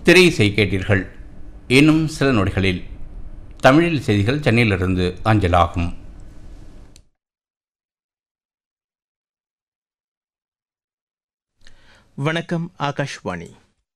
திரை இசை கேட்டீர்கள் இன்னும் சில நொடிகளில் தமிழில் செய்திகள் சென்னையிலிருந்து அஞ்சலாகும் வணக்கம் ஆகாஷ்வாணி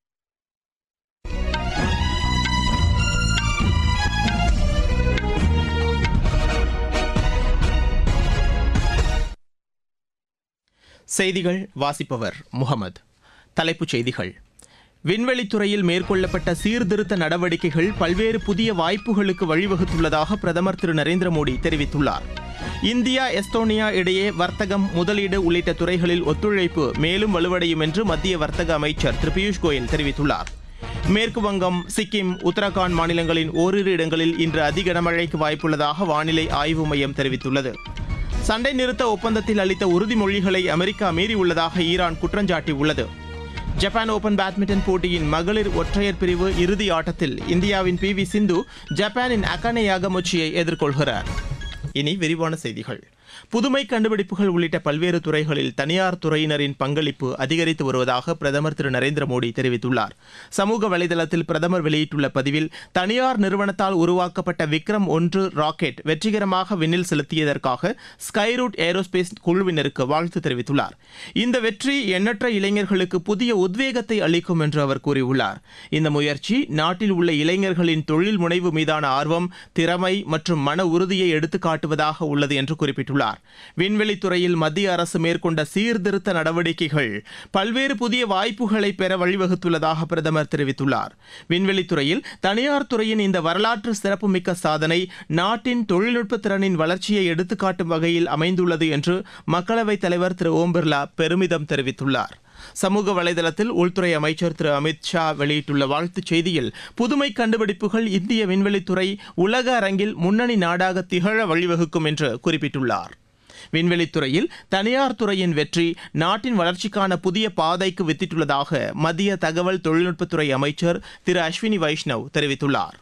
செய்திகள் வாசிப்பவர் முகமது தலைப்புச் செய்திகள் விண்வெளித்துறையில் மேற்கொள்ளப்பட்ட சீர்திருத்த நடவடிக்கைகள் பல்வேறு புதிய வாய்ப்புகளுக்கு வழிவகுத்துள்ளதாக பிரதமர் திரு நரேந்திர மோடி தெரிவித்துள்ளார் இந்தியா எஸ்தோனியா இடையே வர்த்தகம் முதலீடு உள்ளிட்ட துறைகளில் ஒத்துழைப்பு மேலும் வலுவடையும் என்று மத்திய வர்த்தக அமைச்சர் திரு பியூஷ் கோயல் தெரிவித்துள்ளார் மேற்கு வங்கம் சிக்கிம் உத்தரகாண்ட் மாநிலங்களின் ஓரிரு இடங்களில் இன்று அதி கனமழைக்கு வாய்ப்புள்ளதாக வானிலை ஆய்வு மையம் தெரிவித்துள்ளது சண்டை நிறுத்த ஒப்பந்தத்தில் அளித்த உறுதிமொழிகளை அமெரிக்கா மீறியுள்ளதாக ஈரான் குற்றஞ்சாட்டியுள்ளது ஜப்பான் ஓபன் பேட்மிண்டன் போட்டியின் மகளிர் ஒற்றையர் பிரிவு இறுதி ஆட்டத்தில் இந்தியாவின் பி வி சிந்து ஜப்பானின் அகானே யாகமொச்சியை எதிர்கொள்கிறார் இனி விரிவான செய்திகள் புதுமை கண்டுபிடிப்புகள் உள்ளிட்ட பல்வேறு துறைகளில் தனியார் துறையினரின் பங்களிப்பு அதிகரித்து வருவதாக பிரதமர் திரு நரேந்திர மோடி தெரிவித்துள்ளார் சமூக வலைதளத்தில் பிரதமர் வெளியிட்டுள்ள பதிவில் தனியார் நிறுவனத்தால் உருவாக்கப்பட்ட விக்ரம் ஒன்று ராக்கெட் வெற்றிகரமாக விண்ணில் செலுத்தியதற்காக ஸ்கைரூட் ஏரோஸ்பேஸ் குழுவினருக்கு வாழ்த்து தெரிவித்துள்ளார் இந்த வெற்றி எண்ணற்ற இளைஞர்களுக்கு புதிய உத்வேகத்தை அளிக்கும் என்று அவர் கூறியுள்ளார் இந்த முயற்சி நாட்டில் உள்ள இளைஞர்களின் தொழில் முனைவு மீதான ஆர்வம் திறமை மற்றும் மன உறுதியை எடுத்துக்காட்டுவதாக உள்ளது என்று குறிப்பிட்டுள்ளார் விண்வெளித்துறையில் மத்திய அரசு மேற்கொண்ட சீர்திருத்த நடவடிக்கைகள் பல்வேறு புதிய வாய்ப்புகளை பெற வழிவகுத்துள்ளதாக பிரதமர் தெரிவித்துள்ளார் விண்வெளித்துறையில் தனியார் துறையின் இந்த வரலாற்று சிறப்புமிக்க சாதனை நாட்டின் தொழில்நுட்ப திறனின் வளர்ச்சியை எடுத்துக்காட்டும் வகையில் அமைந்துள்ளது என்று மக்களவைத் தலைவர் திரு ஓம் பிர்லா பெருமிதம் தெரிவித்துள்ளார் சமூக வலைதளத்தில் உள்துறை அமைச்சர் திரு அமித் ஷா வெளியிட்டுள்ள வாழ்த்துச் செய்தியில் புதுமை கண்டுபிடிப்புகள் இந்திய விண்வெளித்துறை உலக அரங்கில் முன்னணி நாடாக திகழ வழிவகுக்கும் என்று குறிப்பிட்டுள்ளார் விண்வெளித்துறையில் தனியார் துறையின் வெற்றி நாட்டின் வளர்ச்சிக்கான புதிய பாதைக்கு வித்திட்டுள்ளதாக மத்திய தகவல் தொழில்நுட்பத்துறை அமைச்சர் திரு அஸ்வினி வைஷ்ணவ் தெரிவித்துள்ளார்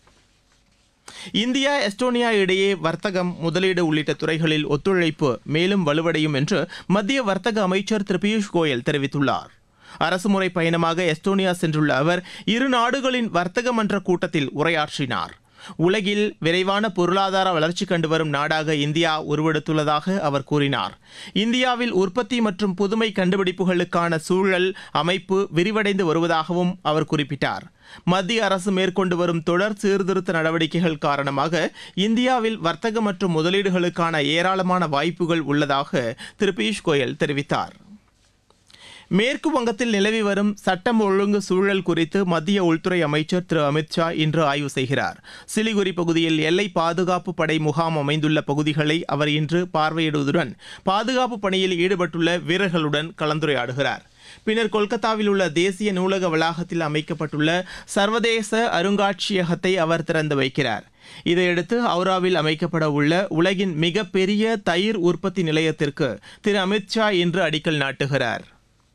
இந்தியா எஸ்டோனியா இடையே வர்த்தகம் முதலீடு உள்ளிட்ட துறைகளில் ஒத்துழைப்பு மேலும் வலுவடையும் என்று மத்திய வர்த்தக அமைச்சர் திரு பியூஷ் கோயல் தெரிவித்துள்ளார் அரசுமுறை பயணமாக எஸ்டோனியா சென்றுள்ள அவர் இரு நாடுகளின் வர்த்தக மன்ற கூட்டத்தில் உரையாற்றினார் உலகில் விரைவான பொருளாதார வளர்ச்சி கண்டு வரும் நாடாக இந்தியா உருவெடுத்துள்ளதாக அவர் கூறினார் இந்தியாவில் உற்பத்தி மற்றும் புதுமை கண்டுபிடிப்புகளுக்கான சூழல் அமைப்பு விரிவடைந்து வருவதாகவும் அவர் குறிப்பிட்டார் மத்திய அரசு மேற்கொண்டு வரும் தொடர் சீர்திருத்த நடவடிக்கைகள் காரணமாக இந்தியாவில் வர்த்தக மற்றும் முதலீடுகளுக்கான ஏராளமான வாய்ப்புகள் உள்ளதாக திரு பியூஷ் கோயல் தெரிவித்தார் மேற்கு வங்கத்தில் நிலவி வரும் சட்டம் ஒழுங்கு சூழல் குறித்து மத்திய உள்துறை அமைச்சர் திரு அமித்ஷா இன்று ஆய்வு செய்கிறார் சிலிகுரி பகுதியில் எல்லை பாதுகாப்பு படை முகாம் அமைந்துள்ள பகுதிகளை அவர் இன்று பார்வையிடுவதுடன் பாதுகாப்பு பணியில் ஈடுபட்டுள்ள வீரர்களுடன் கலந்துரையாடுகிறார் பின்னர் கொல்கத்தாவில் உள்ள தேசிய நூலக வளாகத்தில் அமைக்கப்பட்டுள்ள சர்வதேச அருங்காட்சியகத்தை அவர் திறந்து வைக்கிறார் இதையடுத்து ஹவுராவில் அமைக்கப்பட உள்ள உலகின் மிகப்பெரிய தயிர் உற்பத்தி நிலையத்திற்கு திரு அமித்ஷா இன்று அடிக்கல் நாட்டுகிறார்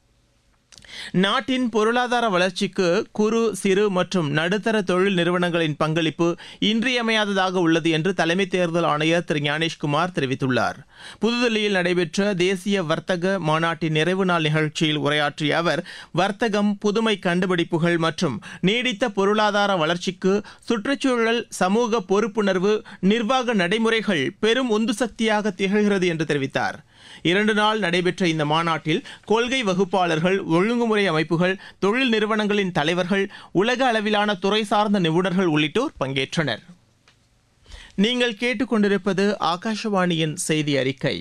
நாட்டின் பொருளாதார வளர்ச்சிக்கு குறு சிறு மற்றும் நடுத்தர தொழில் நிறுவனங்களின் பங்களிப்பு இன்றியமையாததாக உள்ளது என்று தலைமை தேர்தல் ஆணையர் திரு ஞானேஷ்குமார் தெரிவித்துள்ளார் புதுதில்லியில் நடைபெற்ற தேசிய வர்த்தக மாநாட்டின் நிறைவு நாள் நிகழ்ச்சியில் உரையாற்றிய அவர் வர்த்தகம் புதுமை கண்டுபிடிப்புகள் மற்றும் நீடித்த பொருளாதார வளர்ச்சிக்கு சுற்றுச்சூழல் சமூக பொறுப்புணர்வு நிர்வாக நடைமுறைகள் பெரும் உந்து சக்தியாக திகழ்கிறது என்று தெரிவித்தார் இரண்டு நாள் நடைபெற்ற இந்த மாநாட்டில் கொள்கை வகுப்பாளர்கள் ஒழுங்குமுறை அமைப்புகள் தொழில் நிறுவனங்களின் தலைவர்கள் உலக அளவிலான துறை சார்ந்த நிபுணர்கள் உள்ளிட்டோர் பங்கேற்றனர் நீங்கள் கேட்டுக்கொண்டிருப்பது ஆகாஷவாணியின் செய்தி அறிக்கை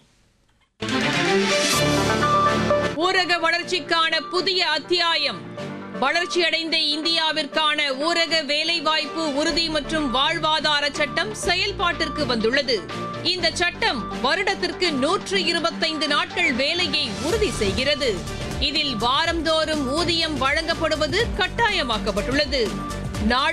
ஊரக வளர்ச்சிக்கான புதிய அத்தியாயம் வளர்ச்சியடைந்த இந்தியாவிற்கான ஊரக வேலைவாய்ப்பு உறுதி மற்றும் வாழ்வாதார சட்டம் செயல்பாட்டிற்கு வந்துள்ளது இந்த சட்டம் வருடத்திற்கு நூற்று இருபத்தைந்து நாட்கள் வேலையை உறுதி செய்கிறது இதில் வாரந்தோறும் ஊதியம் வழங்கப்படுவது கட்டாயமாக்கப்பட்டுள்ளது நாள்